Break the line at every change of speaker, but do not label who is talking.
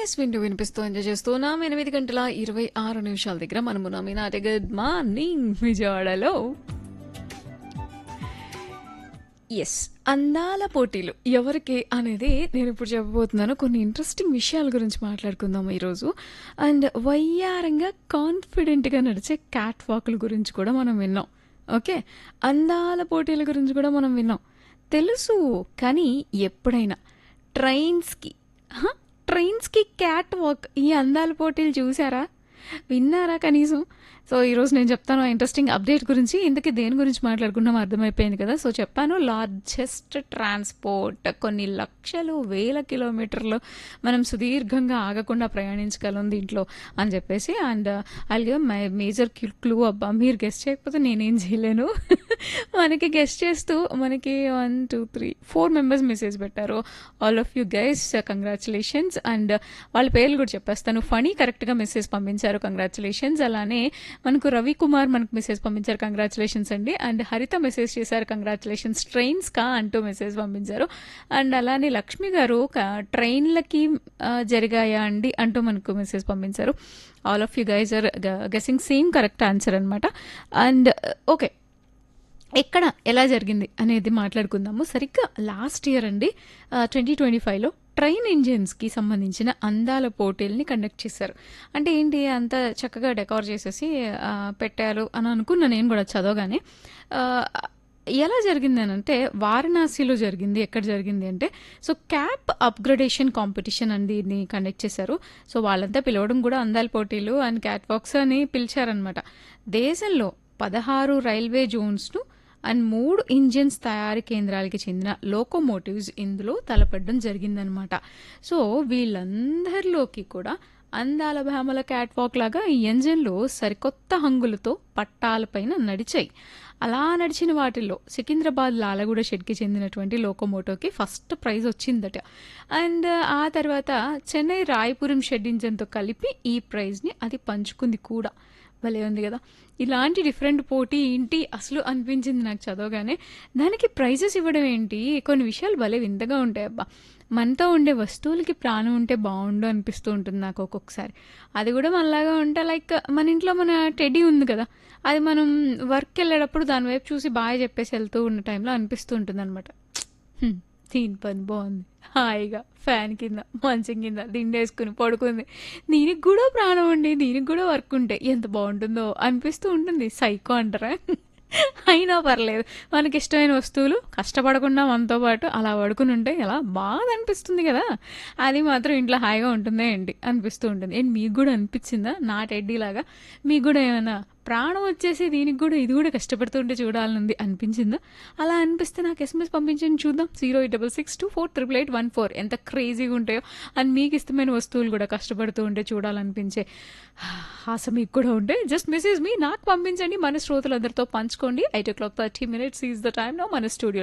Yes వింటూ వినిపిస్తూ enjoy చేస్తున్నాం ఎనిమిది గంటల ఇరవై ఆరు నిమిషాల దగ్గర మనము నమ్మినాటి గుడ్ మార్నింగ్ విజయవాడలో ఎస్ అందాల పోటీలు ఎవరికి అనేది నేను ఇప్పుడు చెప్పబోతున్నాను కొన్ని ఇంట్రెస్టింగ్ విషయాల గురించి మాట్లాడుకుందాం ఈరోజు అండ్ వయ్యారంగా కాన్ఫిడెంట్గా నడిచే క్యాట్ వాకుల గురించి కూడా మనం విన్నాం ఓకే అందాల పోటీల గురించి కూడా మనం విన్నాం తెలుసు కానీ ఎప్పుడైనా ట్రైన్స్కి హ? ట్రైన్స్కి క్యాట్ వాక్ ఈ అందాల పోటీలు చూసారా విన్నారా కనీసం సో ఈరోజు నేను చెప్తాను ఆ ఇంట్రెస్టింగ్ అప్డేట్ గురించి ఇంతకీ దేని గురించి మాట్లాడుకున్నాం అర్థమైపోయింది కదా సో చెప్పాను లార్జెస్ట్ ట్రాన్స్పోర్ట్ కొన్ని లక్షలు వేల కిలోమీటర్లు మనం సుదీర్ఘంగా ఆగకుండా ప్రయాణించగలం దీంట్లో అని చెప్పేసి అండ్ అలాగే మై మేజర్ క్లూ అబ్బా మీరు గెస్ట్ చేయకపోతే నేనేం చేయలేను మనకి గెస్ట్ చేస్తూ మనకి one two three four members message పెట్టారు all of you guys congratulations and వాళ్ళ పేర్లు కూడా చెప్పేస్తాను ఫనీ కరెక్ట్గా మెసేజ్ పంపించారు కంగ్రాచులేషన్స్ అలానే మనకు రవి కుమార్ మనకు మెసేజ్ పంపించారు కంగ్రాచులేషన్స్ అండి అండ్ హరిత మెసేజ్ చేశారు కంగ్రాచులేషన్స్ ట్రైన్స్ కా అంటూ మెసేజ్ పంపించారు అండ్ అలానే లక్ష్మి గారు క- ట్రైన్లకి ఆ, జరిగాయా అండి అంటూ మనకు మెసేజ్ పంపించారు all of you guys are guessing same correct answer అనమాట అండ్ ఓకే ఎక్కడ ఎలా జరిగింది అనేది మాట్లాడుకుందాము సరిగ్గా లాస్ట్ ఇయర్ అండి ట్వంటీ ట్వంటీ ఫైవ్లో ట్రైన్ ఇంజిన్స్కి సంబంధించిన అందాల పోటీల్ని కండక్ట్ చేశారు అంటే ఏంటి అంత చక్కగా డెకార్ చేసేసి ఆ, పెట్టారు అని అనుకున్నా నేను కూడా చదవగానే ఆ, ఎలా జరిగింది అని అంటే వారణాసిలో జరిగింది ఎక్కడ జరిగింది అంటే సో క్యాప్ అప్గ్రేడేషన్ కాంపిటీషన్ అని దీన్ని కండక్ట్ చేశారు సో వాళ్ళంతా పిలవడం కూడా అందాల పోటీలు అండ్ క్యాట్ వాక్స్ అని పిలిచారనమాట దేశంలో పదహారు రైల్వే జోన్స్ను అండ్ మూడు ఇంజిన్స్ తయారీ కేంద్రాలకి చెందిన లోకోమోటివ్స్ ఇందులో తలపడడం జరిగిందనమాట సో వీళ్ళందరిలోకి కూడా అందాల భామల క్యాట్ వాక్ లాగా ఈ ఇంజన్లు సరికొత్త హంగులతో పట్టాలపైన నడిచాయి అలా నడిచిన వాటిల్లో సికింద్రాబాద్ లాలగూడ షెడ్కి చెందినటువంటి లోకోమోటోకి ఫస్ట్ ప్రైజ్ వచ్చిందట అండ్ ఆ తర్వాత చెన్నై రాయపురం షెడ్ ఇంజన్తో కలిపి ఈ ప్రైజ్ని అది పంచుకుంది కూడా భలే ఉంది కదా ఇలాంటి డిఫరెంట్ పోటీ ఏంటి అసలు అనిపించింది నాకు చదవగానే దానికి ప్రైజెస్ ఇవ్వడం ఏంటి కొన్ని విషయాలు భలే వింతగా ఉంటాయి అబ్బా మనతో ఉండే వస్తువులకి ప్రాణం ఉంటే బాగుండు అనిపిస్తూ ఉంటుంది నాకు ఒక్కొక్కసారి అది కూడా మనలాగా ఉంటే లైక్ మన ఇంట్లో మన టెడ్డీ ఉంది కదా అది మనం వర్క్ వెళ్ళేటప్పుడు దాని వైపు చూసి బాగా చెప్పేసి వెళ్తూ ఉన్న టైంలో అనిపిస్తూ ఉంటుంది అనమాట దీని పని బాగుంది హాయిగా ఫ్యాన్ కింద మంచం కింద దిండేసుకుని పడుకుంది దీనికి కూడా ప్రాణం ఉండి దీనికి కూడా వర్క్ ఉంటే ఎంత బాగుంటుందో అనిపిస్తూ ఉంటుంది సైకో అంటారా అయినా పర్లేదు మనకి ఇష్టమైన వస్తువులు కష్టపడకుండా మనతో పాటు అలా పడుకుని ఉంటే ఎలా బాగా అనిపిస్తుంది కదా అది మాత్రం ఇంట్లో హాయిగా ఉంటుందే ఏంటి అనిపిస్తూ ఉంటుంది ఏంటి మీకు కూడా అనిపించిందా నా టెడ్డీ లాగా మీకు కూడా ఏమైనా ప్రాణం వచ్చేసి దీనికి కూడా ఇది కూడా కష్టపడుతుంటే చూడాలనుంది అనిపించిందా అలా అనిపిస్తే నాకు ఎస్ఎంఎస్ పంపించండి చూద్దాం zero eight double six two four triple eight one four ఎంత క్రేజీగా ఉంటాయో అండ్ మీకు ఇష్టమైన వస్తువులు కూడా కష్టపడుతూ ఉంటే చూడాలనిపించే ఆశ మీకు కూడా ఉంటే జస్ట్ మెసేజ్ మీ నాకు పంపించండి మన శ్రోతలందరితో పంచుకోండి eight o'clock thirty minutes is the time no మన స్టూడియో